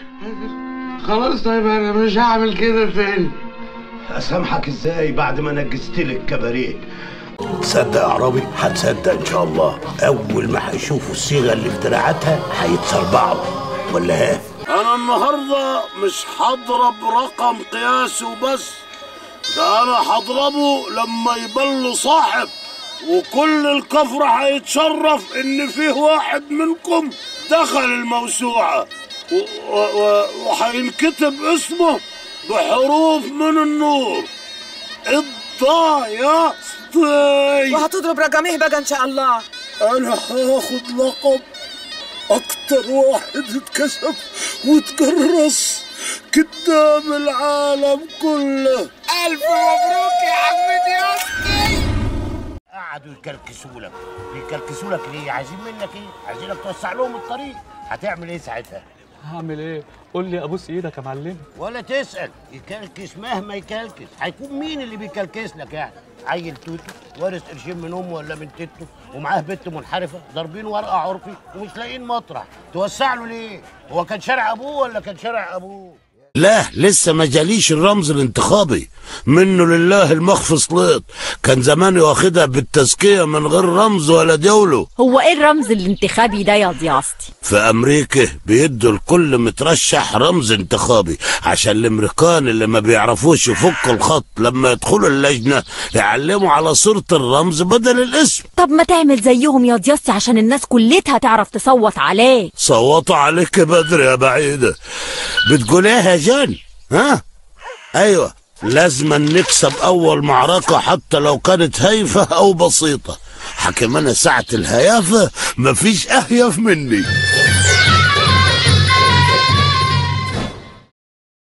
خلاص طيب انا مش هعمل كده تاني اسامحك ازاي بعد ما نجزت لك كباريه تصدق يا عربي هتصدق ان شاء الله اول ما هيشوفوا الصيغه اللي في دراعاتها هيتصربعوا ولا ها انا النهارده مش هضرب رقم قياسه بس ده انا هضربه لما يبان له صاحب وكل الكفر هيتشرف ان فيه واحد منكم دخل الموسوعه و- و- و- وهينكتب اسمه بحروف من النور الضايستي وهتضرب رقميه بقى ان شاء الله انا هاخد لقب اكتر واحد اتكسب وتكرس قدام العالم كله الف مبروك يا عم دياستي قعدوا يكركسوا لك بيكركسوا لك ليه عايزين منك ايه عايزينك توسع لهم الطريق هتعمل ايه ساعتها هعمل ايه؟ قول لي ابوس ايدك يا معلم ولا تسال يكلكس مهما يكلكس هيكون مين اللي بيكلكس لك يعني عيل توتو وارث قرشين من امه ولا من تيته ومعاه بنت منحرفه ضاربين ورقه عرفي ومش لاقيين مطرح توسع له ليه هو كان شارع ابوه ولا كان شارع ابوه لا لسه ما جاليش الرمز الانتخابي منه لله المخفي سليط كان زماني واخدها بالتزكيه من غير رمز ولا دوله هو ايه الرمز الانتخابي ده يا ضيافتي في امريكا بيدوا لكل مترشح رمز انتخابي عشان الامريكان اللي ما بيعرفوش يفكوا الخط لما يدخلوا اللجنه يعلموا على صوره الرمز بدل الاسم طب ما تعمل زيهم يا ضيافتي عشان الناس كلتها تعرف تصوت عليه صوتوا عليك بدري يا بعيده بتقول ايه يا جان ها ايوه لازم نكسب اول معركه حتى لو كانت هايفه او بسيطه حكم انا ساعه الهيافه مفيش اهيف مني